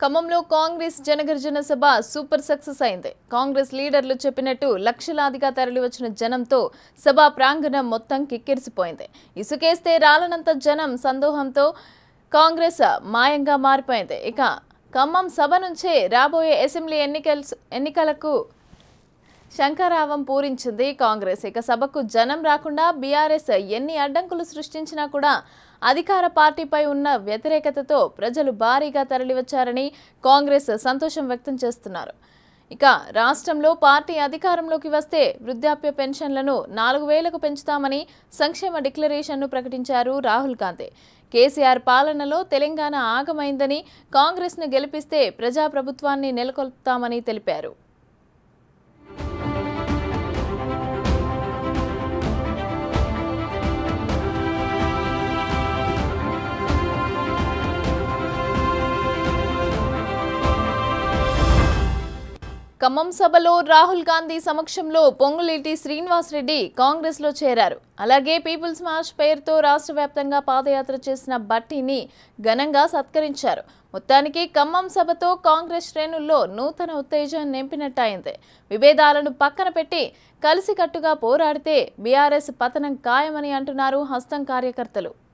ఖమ్మంలో కాంగ్రెస్ జనగర్జన సభ super success అయింది కాంగ్రెస్ లీడర్లు చెప్పినట్టు లక్షలాదిగా తరలివచ్చిన జనంతో సభ ప్రాంగణం మొత్తం కిక్కిరిసిపోయింది ఇసుకేస్తే రాలనంత జనం సందోహంతో కాంగ్రెస్ మాయంగా మారిపోయింది ఇక ఖమ్మం సభ నుంచే రాబోయే అసెంబ్లీ ఎన్నికల ఎన్నికలకు శంకరావం పూరించింది కాంగ్రెస్ ఇక సభకు జనం రాకుండా బీఆర్ఎస్ ఎన్ని అడ్డంకులు సృష్టించినా కూడా అధికార పార్టీపై ఉన్న వ్యతిరేకతతో ప్రజలు భారీగా తరలివచ్చారని కాంగ్రెస్ సంతోషం వ్యక్తం చేస్తున్నారు ఇక రాష్ట్రంలో పార్టీ అధికారంలోకి వస్తే వృద్ధాప్య పెన్షన్లను నాలుగు వేలకు పెంచుతామని సంక్షేమ డిక్లరేషన్ను ప్రకటించారు రాహుల్ గాంధీ కేసీఆర్ పాలనలో తెలంగాణ ఆగమైందని కాంగ్రెస్ను గెలిపిస్తే ప్రజాప్రభుత్వాన్ని నెలకొల్పుతామని తెలిపారు ఖమ్మం సభలో రాహుల్ గాంధీ సమక్షంలో పొంగులేటి శ్రీనివాసరెడ్డి కాంగ్రెస్లో చేరారు అలాగే పీపుల్స్ మార్చ్ పేరుతో రాష్ట్ర వ్యాప్తంగా పాదయాత్ర చేసిన బట్టిని ఘనంగా సత్కరించారు మొత్తానికి ఖమ్మం సభతో కాంగ్రెస్ శ్రేణుల్లో నూతన ఉత్తేజం నింపినట్టయింది విభేదాలను పక్కన పెట్టి కలిసికట్టుగా పోరాడితే బీఆర్ఎస్ పతనం ఖాయమని అంటున్నారు హస్తం కార్యకర్తలు